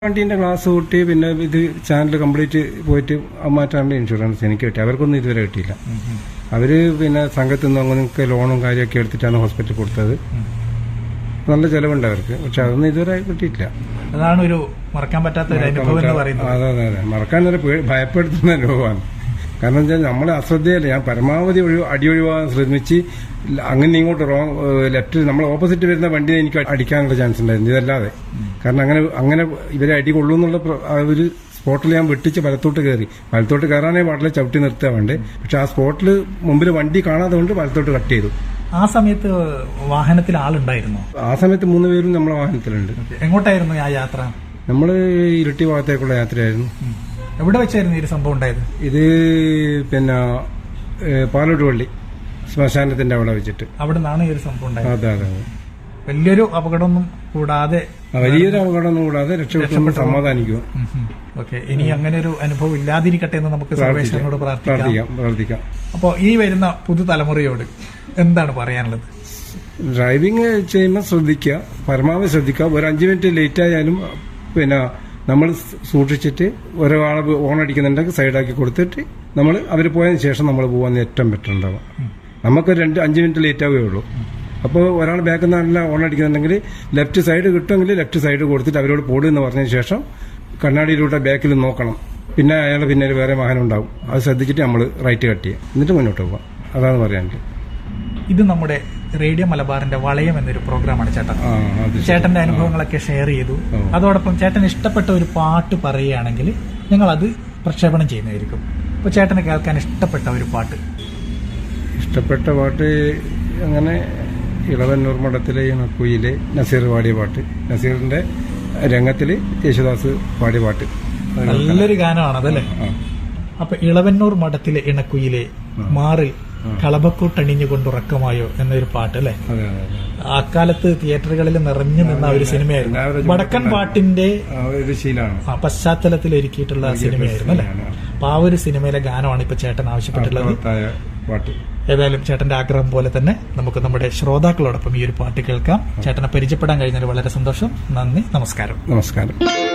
വണ്ടീന്റെ glass കൂട്ടി പിന്നെ ഇത് ചാനൽ കംപ്ലീറ്റ് പോയിട്ട് മാറ്റാനുള്ള ഇൻഷുറൻസ് എനിക്ക് കിട്ടി അവർക്കൊന്നും ഇതുവരെ കിട്ടിയില്ല അവര് പിന്നെ സംഘത്തിൽ നിന്ന് അങ്ങനെയൊക്കെ ലോണും കാര്യമൊക്കെ എടുത്തിട്ടാണ് ഹോസ്പിറ്റലിൽ കൊടുത്തത് നല്ല ചെലവുണ്ട് അവർക്ക് പക്ഷെ അതൊന്നും ഇതുവരെ കിട്ടിയിട്ടില്ല അതാണ് ഒരു മറക്കാൻ പറ്റാത്ത ഒരു അനുഭവം എന്ന് പറയുന്നത് അതെ അതെ അതെ മറക്കാൻ ഒരു പേ- ഭയപ്പെടുത്തുന്ന അനുഭവമാണ് കാരണം വെച്ചാൽ നമ്മളെ അശ്രദ്ധയല്ല ഞാൻ പരമാവധി ഒഴി അടി ഒഴിവാകാൻ ശ്രമിച്ച് ല- അങ്ങനെ ഇങ്ങോട്ട് റോങ് ലെഫ്റ്റ് നമ്മൾ ഓപ്പോസിറ്റ് വരുന്ന വണ്ടിയെ എനിക്ക് അടിക്കാനുള്ള ചാൻസ് ഉണ്ടായിരുന്നു ഇതല്ലാതെ കാരണം അങ്ങനെ അങ്ങനെ ഇവരെ അടി കൊള്ളുന്നുള്ള പ്ര- ആ ഒരു സ്പോട്ടിൽ ഞാൻ വെട്ടിച്ച് വലത്തോട്ട് കയറി വലത്തോട്ട് കയറാനേ പാടില്ല ചവിട്ടി നിർത്തുക വേണ്ടേ പക്ഷെ ആ സ്പോട്ടിൽ മുമ്പിൽ വണ്ടി കാണാതെ കൊണ്ട് വലത്തോട്ട് കട്ട് ചെയ്തു ആ സമയത്ത് വാഹനത്തിൽ ആളുണ്ടായിരുന്നോ ആ സമയത്ത് മൂന്ന് പേരും നമ്മളെ വാഹനത്തിലുണ്ട് എങ്ങോട്ടായിരുന്നു ആ യാത്ര നമ്മൾ ഇരട്ടി ഭാഗത്തേക്കുള്ള യാത്രയായിരുന്നു ഉം. എവിടെ വെച്ചായിരുന്നു ഈ ഒരു സംഭവം ഉണ്ടായത് ഇത് പിന്നെ ഏ, പാലോട്ട് പള്ളി ശ്മശാനത്തിന്റെ അവിടെ വെച്ചിട്ട് അവിടെ നിന്നാണ് ഈ ഒരു സംഭവം ഉണ്ടായത് അതെ അതെ അതെ. വലിയൊരു അപകടമൊന്നും കൂടാതെ ആ, വലിയൊരു അപകടമൊന്നും കൂടാതെ രക്ഷപ്പെട്ടു സമാധാനിക്കുക ഓക്കെ ഇനി അങ്ങനെ ഒരു അനുഭവം ഇല്ലാതിരിക്കട്ടെ എന്ന് നമുക്ക് സർവേശ്വരനോട് പ്രാർത്ഥിക്കാം പ്രാർത്ഥിക്കാം പ്രാർത്ഥിക്കാം അപ്പോൾ ഈ വരുന്ന പുതുതലമുറയോട് എന്താണ് പറയാനുള്ളത് ഡ്രൈവിംഗ് ചെയ്യുമ്പോൾ ശ്രദ്ധിക്കുക പരമാവധി ശ്രദ്ധിക്കുക ഒരു അഞ്ച് മിനിറ്റ് ലേറ്റ് ആയാലും പിന്നെ നമ്മൾ സൂക്ഷിച്ചിട്ട് ഒരാളെ ഓൺ അടിക്കുന്നുണ്ടെങ്കിൽ സൈഡാക്കി കൊടുത്തിട്ട് നമ്മൾ അവർ പോയതിന് ശേഷം നമ്മൾ പോകാൻ ഏറ്റവും ബെറ്റർ ഉണ്ടാവുക നമുക്ക് രണ്ട് അഞ്ച് മിനിറ്റ് ലേറ്റ് ആവുകയുള്ളൂ അപ്പോൾ ഒരാൾ ബാക്കിൽ നിന്ന് നല്ല ഓൺ അടിക്കുന്നുണ്ടെങ്കിൽ ലെഫ്റ്റ് സൈഡ് കിട്ടുമെങ്കിൽ ലെഫ്റ്റ് സൈഡ് കൊടുത്തിട്ട് അവരോട് പോടുമെന്ന് പറഞ്ഞതിന് ശേഷം കണ്ണാടിയിലൂടെ ബാക്കിൽ നോക്കണം പിന്നെ അയാളെ പിന്നെ ഒരു വേറെ വാഹനം ഉണ്ടാവും അത് ശ്രദ്ധിച്ചിട്ട് നമ്മൾ റൈറ്റ് കട്ട് ചെയ്യുക എന്നിട്ട് മുന്നോട്ട് പോകാം അതാണ് പറയാനുള്ളത് ഇത് നമ്മുടെ റേഡിയോ മലബാറിന്റെ വളയം എന്നൊരു പ്രോഗ്രാമാണ് ചേട്ടൻ ആ അത് ശരി. ചേട്ടന്റെ അനുഭവങ്ങളൊക്കെ ഷെയർ ചെയ്തു ഓ. അതോടൊപ്പം ചേട്ടൻ ഇഷ്ടപ്പെട്ട ഒരു പാട്ട് പറയുകയാണെങ്കിൽ ഞങ്ങൾ അത് പ്രക്ഷേപണം ചെയ്യുന്നതായിരിക്കും അപ്പൊ ചേട്ടന് കേൾക്കാൻ ഇഷ്ടപ്പെട്ട ഒരു പാട്ട് ഇഷ്ടപ്പെട്ട പാട്ട് അങ്ങനെ ഇളവന്നൂർ മഠത്തിലെ കുയിലെ നസീർ പാടിയ പാട്ട് നസീറിന്റെ രംഗത്തില് യേശുദാസ് പാടിയ പാട്ട് അത് നല്ലൊരു ഗാനമാണ് അതല്ലേ ആ. അപ്പൊ ഇളവന്നൂർ മഠത്തിലെ ഇണക്കുയിലെ മാറിൽ കളഭക്കൂട്ടണിഞ്ഞുകൊണ്ടുറക്കമായോ എന്നൊരു പാട്ട് അല്ലെ അതെ അതെ അതെ അക്കാലത്ത് തിയേറ്ററുകളിൽ നിറഞ്ഞു നിന്ന ഒരു സിനിമയായിരുന്നു എല്ലാവരും വടക്കൻ പാട്ടിന്റെ ആ, ഒരു ശീലാണ് ആ, പശ്ചാത്തലത്തിൽ ഒരുക്കിയിട്ടുള്ള സിനിമയായിരുന്നു അല്ലെ അപ്പൊ ആ ഒരു സിനിമയിലെ ഗാനമാണ് ഇപ്പൊ ചേട്ടൻ ആവശ്യപ്പെട്ടുള്ളത് അർത്ഥവത്തായ പാട്ട് ഏതായാലും ചേട്ടന്റെ ആഗ്രഹം പോലെ തന്നെ നമുക്ക് നമ്മുടെ ശ്രോതാക്കളോടൊപ്പം ഈ ഒരു പാട്ട് കേൾക്കാം ചേട്ടനെ പരിചയപ്പെടാൻ കഴിഞ്ഞതിൽ വളരെ സന്തോഷം നന്ദി നമസ്കാരം നമസ്കാരം